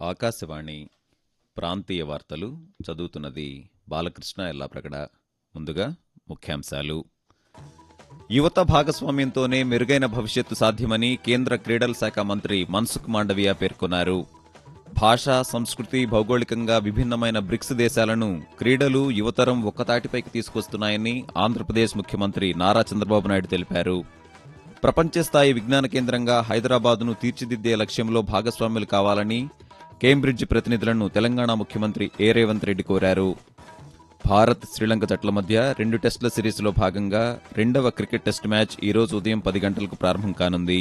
ఆకాశవాణి ప్రాంతీయ వార్తలు చదువుతున్నది బాలకృష్ణ ఎల్లాప్రగడ ముందుగా ముఖ్యాంశాలు యువత భాగస్వామ్యంతోనే మెరుగైన భవిష్యత్తు సాధ్యమని కేంద్ర క్రీడల శాఖ మంత్రి మన్సుఖ్ మాండవియా పేర్కొన్నారు భాష సంస్కృతి భౌగోళికంగా విభిన్నమైన బ్రిక్స్ దేశాలను క్రీడలు యువతరం ఒక్కతాటిపైకి తీసుకొస్తున్నాయని ఆంధ్రప్రదేశ్ ముఖ్యమంత్రి నారా చంద్రబాబు నాయుడు తెలిపారు ప్రపంచ స్థాయి విజ్ఞాన కేంద్రంగా హైదరాబాద్ను తీర్చిదిద్దే లక్ష్యంలో భాగస్వాములు కావాలని కేంబ్రిడ్జ్ ప్రతినిధులను తెలంగాణ ముఖ్యమంత్రి ఏ రేవంత్ రెడ్డి కోరారు భారత్ శ్రీలంక జట్ల మధ్య రెండు టెస్టుల సిరీస్లో భాగంగా రెండవ క్రికెట్ టెస్ట్ మ్యాచ్ ఈ రోజు ఉదయం పది గంటలకు ప్రారంభం కానుంది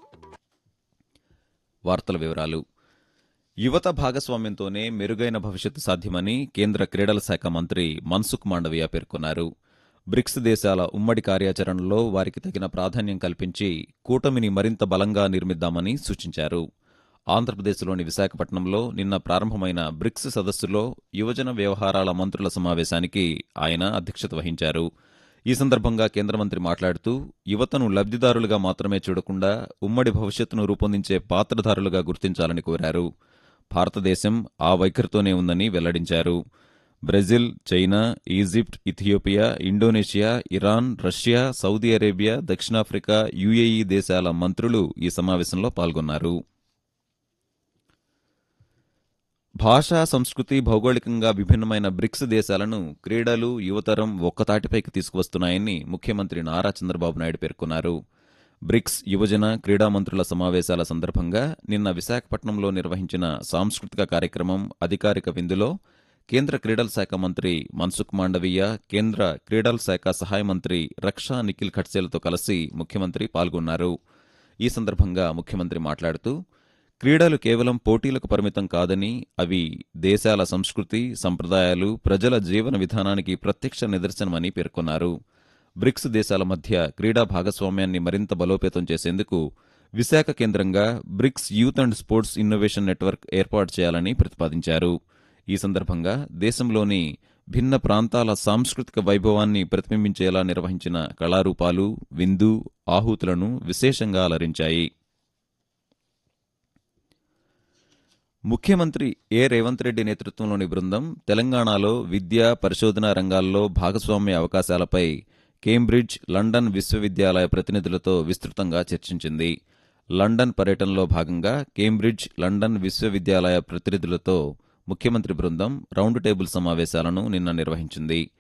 వార్తల వివరాలు యువత భాగస్వామ్యంతోనే మెరుగైన భవిష్యత్తు సాధ్యమని కేంద్ర క్రీడల శాఖ మంత్రి మన్సుఖ్ మాండవియా పేర్కొన్నారు బ్రిక్స్ దేశాల ఉమ్మడి కార్యాచరణలో వారికి తగిన ప్రాధాన్యం కల్పించి కూటమిని మరింత బలంగా నిర్మిద్దామని సూచించారు ఆంధ్రప్రదేశ్లోని విశాఖపట్నంలో నిన్న ప్రారంభమైన బ్రిక్స్ సదస్సులో యువజన వ్యవహారాల మంత్రుల సమావేశానికి ఆయన అధ్యక్షత వహించారు ఈ సందర్భంగా కేంద్ర మంత్రి మాట్లాడుతూ యువతను లబ్ధిదారులుగా మాత్రమే చూడకుండా ఉమ్మడి భవిష్యత్తును రూపొందించే పాత్రధారులుగా గుర్తించాలని కోరారు భారతదేశం ఆ వైఖరితోనే ఉందని వెల్లడించారు Brazil China Egypt Ethiopia Indonesia Iran Russia Saudi Arabia దక్షిణాఫ్రికా యుఏఈ దేశాల మంత్రులు ఈ సమావేశంలో పాల్గొన్నారు భాషా సంస్కృతి భౌగోళికంగా విభిన్నమైన బ్రిక్స్ దేశాలను క్రీడలు యువతరం ఒక్కతాటిపైకి తీసుకువస్తున్నాయని ముఖ్యమంత్రి నారా చంద్రబాబు నాయుడు పేర్కొన్నారు బ్రిక్స్ యువజన క్రీడా మంత్రుల సమావేశాల సందర్భంగా నిన్న విశాఖపట్నంలో నిర్వహించిన సాంస్కృతిక కార్యక్రమం అధికారిక విందులో కేంద్ర క్రీడల శాఖ మంత్రి మన్సుఖ్ మాండవీయ కేంద్ర క్రీడల శాఖ సహాయ మంత్రి రక్షా నిఖిల్ ఖడ్సేలతో కలిసి ముఖ్యమంత్రి పాల్గొన్నారు ఈ సందర్భంగా ముఖ్యమంత్రి మాట్లాడుతూ క్రీడలు కేవలం పోటీలకు పరిమితం కాదని అవి దేశాల సంస్కృతి సంప్రదాయాలు ప్రజల జీవన విధానానికి ప్రత్యక్ష నిదర్శనమని పేర్కొన్నారు బ్రిక్స్ దేశాల మధ్య క్రీడా భాగస్వామ్యాన్ని మరింత బలోపేతం చేసేందుకు విశాఖ కేంద్రంగా BRICS youth and sports innovation network ఏర్పాటు చేయాలని ప్రతిపాదించారు ఈ సందర్భంగా దేశంలోని భిన్న ప్రాంతాల సాంస్కృతిక వైభవాన్ని ప్రతిబింబించేలా నిర్వహించిన కళారూపాలు విందు ఆహూతులను విశేషంగా అలరించాయి ముఖ్యమంత్రి ఏ రేవంత్ రెడ్డి నేతృత్వంలోని బృందం తెలంగాణలో విద్య పరిశోధన రంగాల్లో భాగస్వామ్య అవకాశాలపై కేంబ్రిడ్జ్ లండన్ విశ్వవిద్యాలయ ప్రతినిధులతో విస్తృతంగా చర్చించింది లండన్ పర్యటనలో భాగంగా కేంబ్రిడ్జ్ లండన్ విశ్వవిద్యాలయ ప్రతినిధులతో ముఖ్యమంత్రి బృందం రౌండ్ టేబుల్ సమావేశాలను నిన్న నిర్వహించింది